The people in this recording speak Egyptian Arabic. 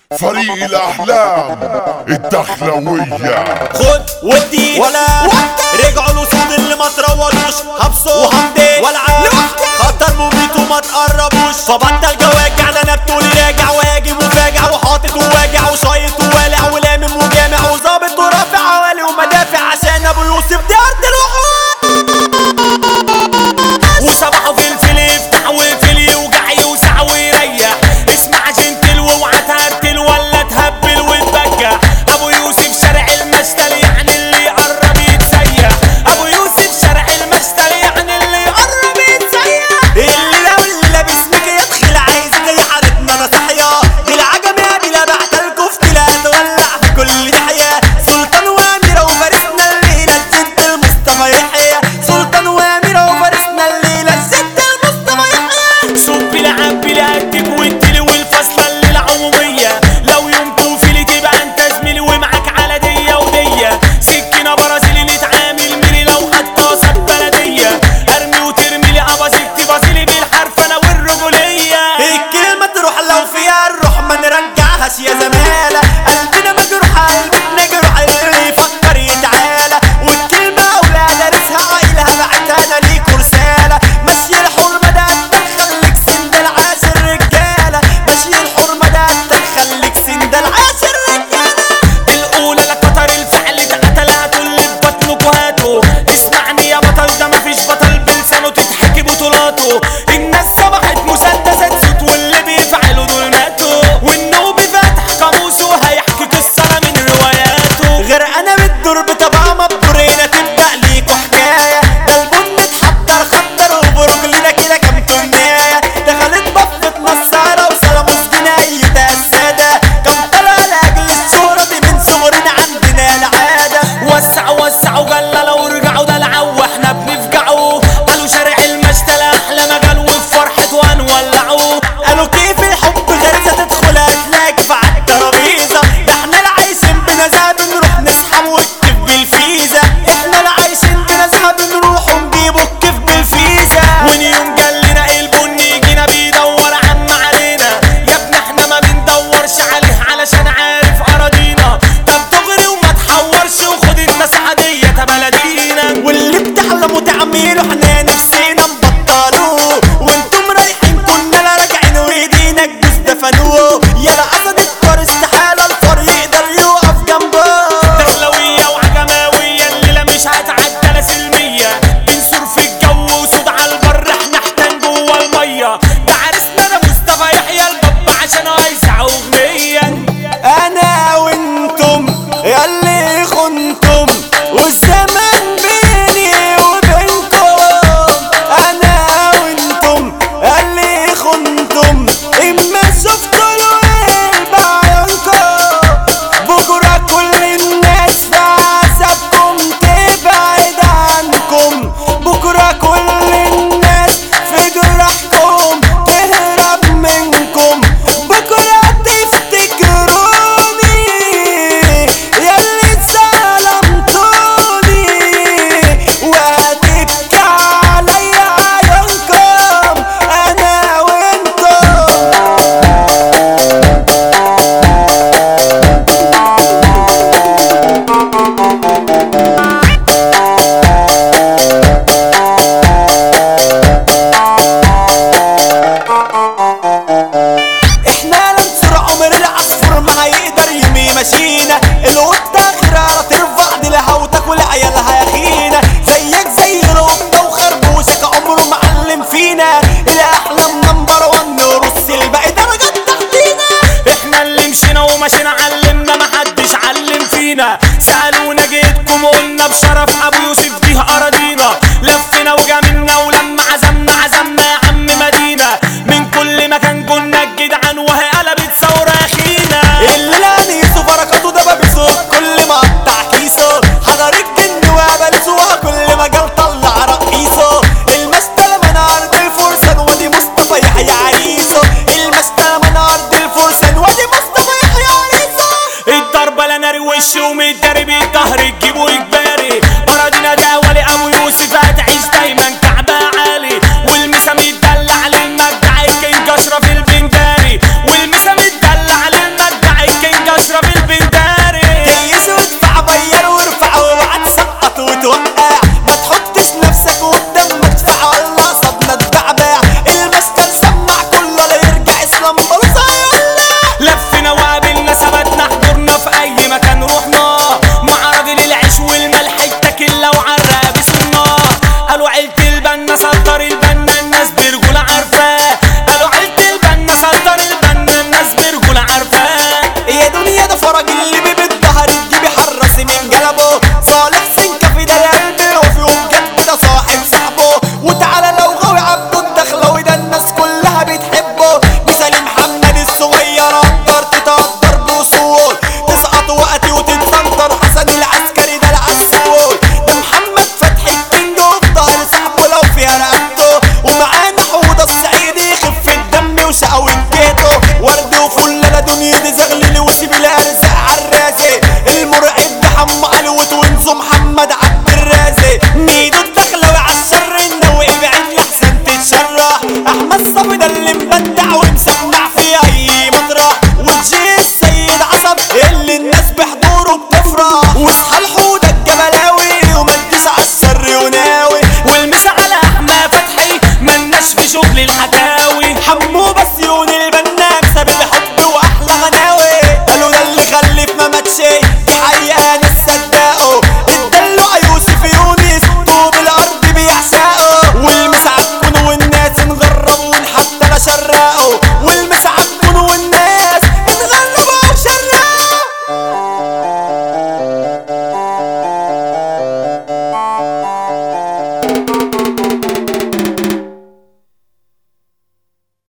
فريق الأحلام الدخلوية خد ودي ولا رجعوا الاسود اللي ما تروضوش هبصوا وهمدي والعب خطر مميت وما تقربوش فبطل جواجع ده انا بتقولي راجع واجب وفاجع وحاطط وواجع وشايط ووالع ولامم وجامع وظابط ورافع عوالي ومدافع عشان ابو يوسف دي ارض الوحوش وصباحه في الفيل يفتح وفيل يوجع يوسع ويريح اسمع جنتل واوعى تهرتل ولا تهبل وتبجح ابو يوسف شارع المشتل يعني اللي يقرب يتسيح ابو يوسف شارع المشتل يعني اللي يقرب يتسيح اللي لو اللي لابس ميكي يدخل عايز زي حالتنا انا صحيه دي العجم يا بلا بعت الكفت لا تولع في كل ناحيه سلطان واميره وفارسنا الليله الجد المصطفى يحيى سلطان واميره وفارسنا الليله الجد المصطفى يحيى صب لعب بلا قدك والتلي والفصله اللي العموميه لو يوم توفي تبقى انت زميلي ومعاك على ديه وديه سكينه برازيلي نتعامل ميري لو حتى صد بلديه ارمي وترمي لي ابازيك تبازيلي بالحرف انا والرجوليه الكلمه تروح لو فيها الروح ما نرجعهاش يا زماله قلبنا مجروح قلبنا جروح اللي يفكر يتعالى والكلمه اولاد دارسها عايلها بعتها انا ليكوا رساله ماشي الحرمه ده تخليك سندل عاشر رجاله ماشي الحرمه ده تخليك سندل عاشر رجاله الاولى لقطر الفعل ده قتلها كل بطنكوا هاتوا اسمعني يا بطل ده مفيش بطل بلسانه تتحكي بطولاته الناس صبحت مسدسات صوت واللي بيفعلوا دول ماتوا والنوبي فاتح قاموسه هيحكي قصه من رواياته غير انا بتدور بطبع مبدورينا تبدا ليكوا حكايه ده البن اتحضر خطر وبرجلنا كده كام تمنايه دخلت بفة نصارى وسلاموس جناية السادة كم طلع لاجل الشهرة دي من صغرنا عندنا العادة وسعوا وسعوا جللوا ورجعوا دلعوا واحنا بنفجعوا قالوا شارع المشتل احلى مجال وفي فرحة هنولعوا قالوا كيف الحب غرزة تدخل هتلاقي في عالترابيزة ده احنا اللي عايشين بنزهة بنروح نسحب والكيف بالفيزا احنا اللي عايشين بنزهة بنروح ونجيبوا الكيف بالفيزا ونيوم جالنا البني جينا بيدور عم علينا يا ابني احنا ما بندورش عليه علشان عارف اراضينا طب دغري وما تحورش وخد الناس عادية بلدينا واللي بتحلموا تعملوا احنا نفسينا نبطلوه وانتم رايحين كنا لا راجعين وايدينا الجوز دفنوه يا الاسد الكبار استحالة الفار يقدر يقف جنبه دخلوية وعجماوية الليلة مش هتعدى لا سلمية بنسور في الجو وصوت على البر احنا احتن جوه المية ده عرسنا انا مصطفى يحيى الباب عشان هيسع اغنية انا وانتم ياللي خنتم والزمن بيني وبينكم انا وانتم اللي خنتم اما شفتوا الويل بعيونكم بكره كل الناس في عذابكم تبعد عنكم بكره كل الناس في جرحكم تهرب منكم بكره تفتكروني ياللي ظلمتوني وهتبكي عليا عيونكم انا وانتم احنا ننصر عمر العصفور ما هيقدر يمي ماشينا القطة